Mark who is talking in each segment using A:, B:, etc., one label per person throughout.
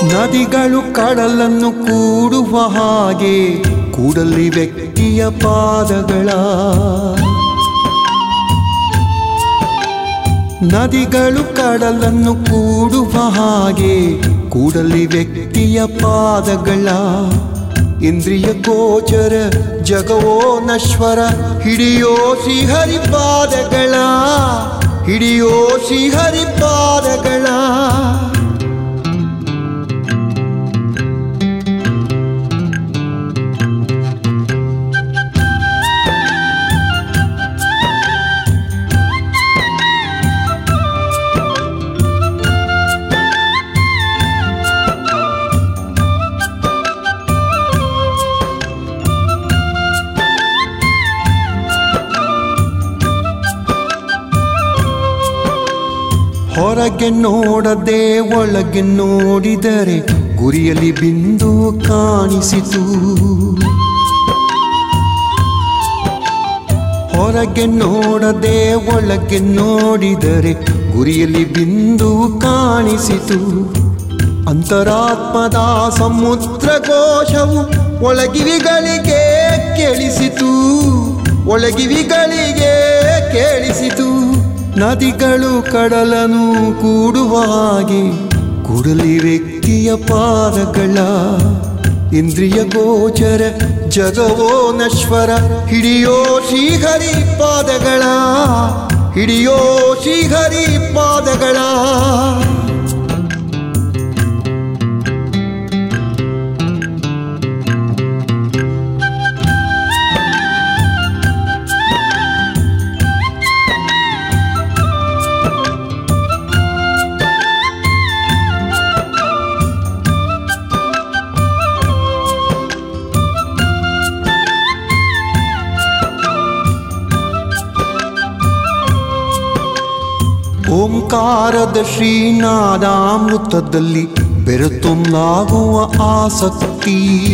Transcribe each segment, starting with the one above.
A: ನದಿಗಳು ಕಡಲನ್ನು ಕೂಡುವ ಹಾಗೆ ಕೂಡಲಿ ವ್ಯಕ್ತಿಯ ಪಾದಗಳ ನದಿಗಳು ಕಡಲನ್ನು ಕೂಡುವ ಹಾಗೆ ಕೂಡಲಿ ವ್ಯಕ್ತಿಯ ಪಾದಗಳ ಇಂದ್ರಿಯ ಗೋಚರ ಜಗವೋ ನಶ್ವರ ಹಿಡಿಯೋ ಶ್ರೀಹರಿ ಪಾದಗಳ ಹಿಡಿಯೋ ಶ್ರೀಹರಿ ಪಾದಗಳ ಹೊರಗೆ ನೋಡದೆ ಒಳಗೆ ನೋಡಿದರೆ ಗುರಿಯಲ್ಲಿ ಬಿಂದು ಕಾಣಿಸಿತು ಹೊರಗೆ ನೋಡದೆ ಒಳಗೆ ನೋಡಿದರೆ ಗುರಿಯಲ್ಲಿ ಬಿಂದು ಕಾಣಿಸಿತು ಅಂತರಾತ್ಮದ ಸಮುದ್ರ ಘೋಷವು ಒಳಗಿವಿಗಳಿಗೆ ಕೇಳಿಸಿತು ಒಳಗಿವಿಗಳಿಗೆ ಕೇಳಿಸಿತು ನದಿಗಳು ಕಡಲನು ಕೂಡುವ ಹಾಗೆ ಕೂಡಲಿ ವ್ಯಕ್ತಿಯ ಪಾದಗಳ ಇಂದ್ರಿಯ ಗೋಚರ ಜಗವೋ ನಶ್ವರ ಹಿಡಿಯೋ ಶ್ರೀಹರಿ ಪಾದಗಳ ಹಿಡಿಯೋ ಶ್ರೀಹರಿ ಪಾದಗಳ ಓಂಕಾರದ ಶ್ರೀನಾದಾಮೃತದಲ್ಲಿ ಬೆರೆತೊಂದಾಗುವ ಆಸಕ್ತಿ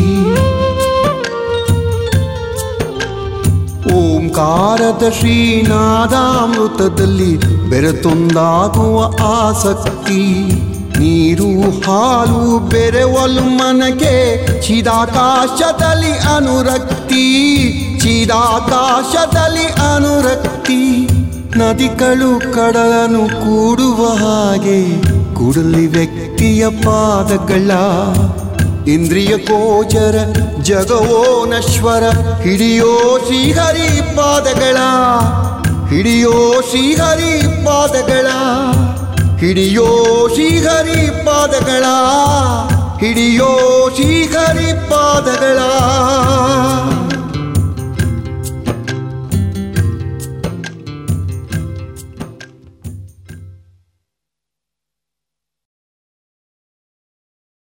A: ಓಂಕಾರದ ಶ್ರೀನಾದಾಮೃತದಲ್ಲಿ ಬೆರೆತೊಂದಾಗುವ ಆಸಕ್ತಿ ನೀರು ಹಾಲು ಬೆರೆವಲು ಮನಗೆ ಚಿದಾಕಾಶದಲ್ಲಿ ಅನುರಕ್ತಿ ಚಿದಾಕಾಶದಲ್ಲಿ ಅನುರಕ್ತಿ ನದಿಗಳು ಕಡಲನು ಕೂಡುವ ಹಾಗೆ ಕೂಡಲಿ ವ್ಯಕ್ತಿಯ ಪಾದಗಳ ಇಂದ್ರಿಯ ಗೋಚರ ಜಗವೋ ನಶ್ವರ ಹಿಡಿಯೋ ಶ್ರೀಹರಿ ಪಾದಗಳ ಹಿಡಿಯೋ ಶ್ರೀಹರಿ ಪಾದಗಳ ಹಿಡಿಯೋ ಶ್ರೀಹರಿ ಪಾದಗಳ ಹಿಡಿಯೋ ಶ್ರೀಹರಿ ಪಾದಗಳ